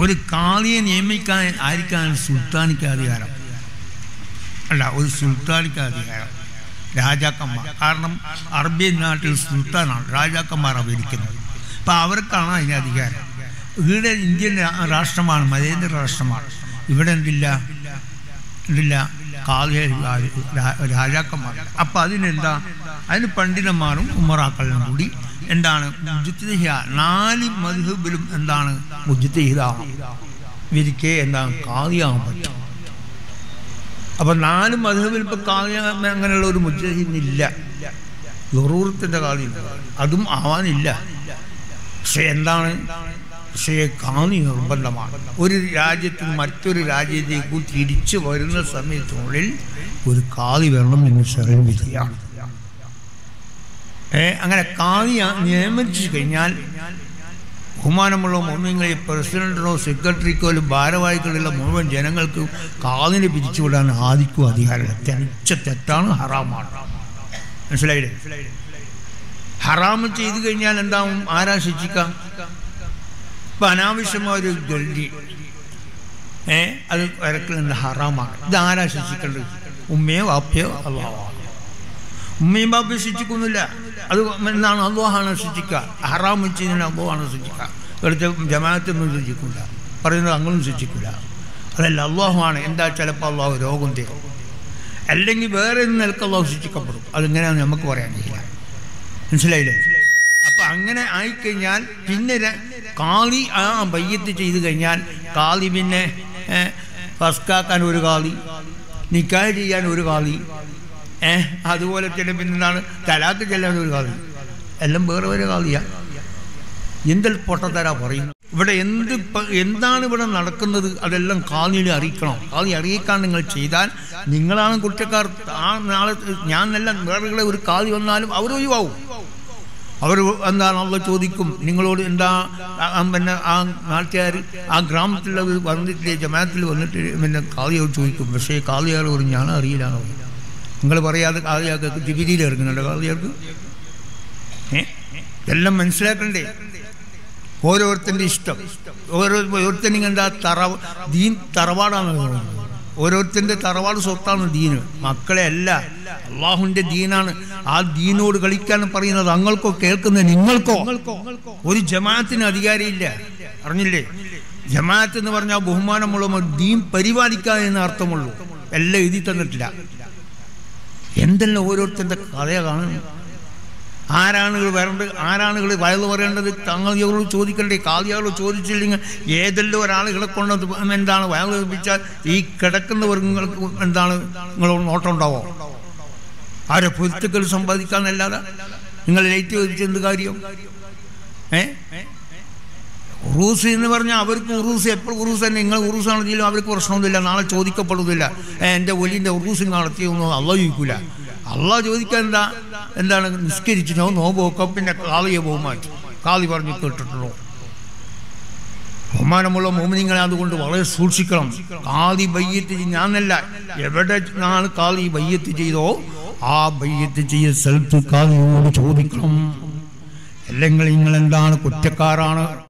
ഒരു കാളിയെ നിയമിക്കാൻ ആയിരിക്കാൻ സുൽത്താനിക്ക് അധികാരം അല്ല ഒരു സുൽത്താനിക്ക് അധികാരം രാജാക്കന്മാർ കാരണം അറബിയൻ നാട്ടിൽ സുൽത്താനാണ് രാജാക്കന്മാർ ഭരിക്കുന്നത് അപ്പം അവർക്കാണ് അതിന് അധികാരം ഇവിടെ ഇന്ത്യൻ രാ- രാഷ്ട്രമാണ് മതേന്ദ്ര രാഷ്ട്രമാണ് ഇവിടെ എന്തില്ല എന്തില്ല കാളിയ രാജാക്കന്മാർ അപ്പം അതിനെന്താ അതിന് പണ്ഡിതന്മാരും ഉമറാക്കളും കൂടി എന്താണ് മുജിത്തിഹിയ നാല് മധുബിലും എന്താണ് മുജിത്തിഹിതാവും ഇവർക്ക് എന്താണ് കാളിയാകാൻ പറ്റും അപ്പം നാല് മധുബിൽ ഇപ്പം കാളിയ അങ്ങനെയുള്ള ഒരു മുജിത്തില്ല ലുറൂറത്തിൻ്റെ കാളിയില്ല അതും ആവാനില്ല പക്ഷെ എന്താണ് പക്ഷേ കാന്തി നിർബന്ധമാണ് ഒരു രാജ്യത്ത് നിന്ന് മറ്റൊരു രാജ്യത്തേക്ക് തിരിച്ചു വരുന്ന സമയത്തിനുള്ളിൽ ഒരു കാതി വരണം എന്ന് ചെറിയ വിധിയാണ് ഏ അങ്ങനെ കാതി നിയമിച്ചു കഴിഞ്ഞാൽ ബഹുമാനമുള്ള മുഴുവൻ പ്രസിഡന്റിനോ സെക്രട്ടറിക്കോ അല്ലെങ്കിൽ ഭാരവാഹികളുള്ള മുഴുവൻ ജനങ്ങൾക്ക് കാതിനെ പിരിച്ചുവിടാൻ ആദിക്കും അധികാരമില്ല തെളിച്ച തെറ്റാണ് ഹറാമാണ് മനസ്സിലായില്ലേ ഹറാമ് ചെയ്തു കഴിഞ്ഞാൽ എന്താവും ആരാ ശിക്ഷിക്കാം ഇപ്പം അനാവശ്യമായ ഒരു ഗൾഡി ഏ അത് വരക്കൽ ഹറാമാണ് ഇത് ആരാ ശിക്ഷിക്കേണ്ടത് ഉമ്മയോ വാപ്പയോ അള്ളാഹോ ഉമ്മയും ബാപ്പയും ശിക്ഷിക്കുന്നില്ല അത് എന്താണ് അള്ളാഹാണ് ശിക്ഷിക്കുക ഹറാം ചെയ്തതിന് അള്ളാഹാണ് ശിക്ഷിക്കുക ഇവിടുത്തെ ജമാഅത്തൊന്നും ശിക്ഷിക്കില്ല പറയുന്നത് അങ്ങനും ശിക്ഷിക്കില്ല അതല്ല അള്ളാഹുവാണ് എന്താ ചിലപ്പോൾ അള്ളാഹു രോഗം തരും അല്ലെങ്കിൽ വേറെ ഒരു നിലക്ക് അള്ളാഹു ശിക്ഷിക്കപ്പെടും അതെങ്ങനെയാണെന്ന് നമുക്ക് പറയാൻ കഴിയില്ല മനസ്സിലായില്ലേ അപ്പൊ അങ്ങനെ ആയിക്കഴിഞ്ഞാൽ പിന്നെ ര- കാളി ആ ബയ്യത്ത് ചെയ്ത് കഴിഞ്ഞാൽ കാളി പിന്നെ ഏ, ഫസ്കാക്കാൻ ഒരു കാളി നിക്കാഹ് ചെയ്യാൻ ഒരു കാളി ഏ അതുപോലെ തന്നെ പിന്നെ എന്താണ് തലാക്ക് ചെല്ലാൻ ഒരു കാളി എല്ലാം വേറെ വേറെ കാളിയാ എന്തെൽ പൊട്ടത്തരാ പറയുന്നു ഇവിടെ എന്ത് പ- എന്താണ് ഇവിടെ നടക്കുന്നത് അതെല്ലാം കാളിയിൽ അറിയിക്കണം കാളി അറിയിക്കാൻ നിങ്ങൾ ചെയ്താൽ നിങ്ങളാണ് കുറ്റക്കാർ ആ നാളെ ഞാൻ നല്ല വേറെ ഒരു കാളി വന്നാലും അവർ ഒഴിവാവും അവർ എന്താണ് അവ ചോദിക്കും നിങ്ങളോട് എന്താ ആ- ആ പിന്നെ ആ നാട്ടുകാർ ആ ഗ്രാമത്തിലുള്ളത് വന്നിട്ടില്ലേ ജമാത്തിൽ വന്നിട്ട് പിന്നെ കാളിയോട് ചോദിക്കും പക്ഷേ കാളിയാർ പറയും ഞാൻ അറിയില്ലാണോ നിങ്ങൾ പറയാതെ കാളിയാർക്ക് ജിബിരിയിൽ ഇറങ്ങുന്നുണ്ട് കാളിയാർക്ക് ഏ എല്ലാം മനസ്സിലാക്കണ്ടേ ഓരോരുത്തൻ്റെ ഇഷ്ടം ഓരോ ഓരോരുത്തരും എന്താ തറ ദീൻ തറവാടാണ് പറയുന്നത് ഓരോരുത്തൻ്റെ തറവാട് സ്വത്താണ് ദീന് മക്കളെ അല്ല അള്ളാഹുവിൻ്റെ ദീനാണ് ആ ദീനോട് കളിക്കാൻ പറയുന്നത് അങ്ങൾക്കോ കേൾക്കുന്ന നിങ്ങൾക്കോ ഒരു ജമാഅത്തിന് അധികാരമില്ല അറിഞ്ഞില്ലേ ജമാഅത്ത് എന്ന് പറഞ്ഞാൽ ബഹുമാനമുള്ള ദീൻ പരിപാലിക്കുക എന്ന അർത്ഥമുള്ളൂ എല്ലാം എഴുതി തന്നിട്ടില്ല എന്തെല്ലാം ഓരോരുത്തരുടെ കഥയാണ് ആരാണ് ഇവർ വരേണ്ടത് ആരാണ് ഇവർ വയല് പറയേണ്ടത് തങ്ങളോട് ചോദിക്കണ്ടേ കാളിയാളോട് ചോദിച്ചില്ലെങ്കിൽ ഏതെല്ലാം ഒരാളുകളെ കൊണ്ട് എന്താണ് വയൽ ലഭിച്ചാൽ ഈ കിടക്കുന്നവർ നിങ്ങൾക്ക് എന്താണ് നിങ്ങളോട് നോട്ടം ഉണ്ടാവോ ആരെ പൊരുത്തുക്കൾ സമ്പാദിക്കാന്നല്ലാതെ നിങ്ങൾ ലൈറ്റ് ചോദിച്ച എന്ത് കാര്യം ഏ ഉറൂസ് എന്ന് പറഞ്ഞാൽ അവർക്ക് ഉറൂസ് എപ്പോൾ ഉറൂസ് തന്നെ നിങ്ങൾ ഉറൂസാണെങ്കിലും അവർക്ക് പ്രശ്നമൊന്നുമില്ല നാളെ ചോദിക്കപ്പെടുന്നില്ല ഏ, എൻ്റെ ഒലിൻ്റെ ഉറൂസ് നടത്തിയൊന്നും അള്ള ചോദിക്കൂല അള്ള ചോദിക്കാൻ എന്താ എന്താണ് നിസ്കരിച്ചിട്ടോ നോമ്പൊക്കെ പിന്നെ കാളിയെ ബഹുമാനിച്ചു കാളി പറഞ്ഞു കേട്ടിട്ടുള്ളൂ ബഹുമാനമുള്ള മോമിനിങ്ങളെ അതുകൊണ്ട് വളരെ സൂക്ഷിക്കണം കാളി ബയ്യത്ത് ചെയ്ത് ഞാനല്ല എവിടെ നാണ് കാളി ബയ്യത്ത് ചെയ്തോ ആ ബയ്യത്ത് ചെയ്ത സ്ഥലത്ത് കാളിയോട് ചോദിക്കണം അല്ലെങ്കിൽ നിങ്ങൾ എന്താണ് കുറ്റക്കാരാണ്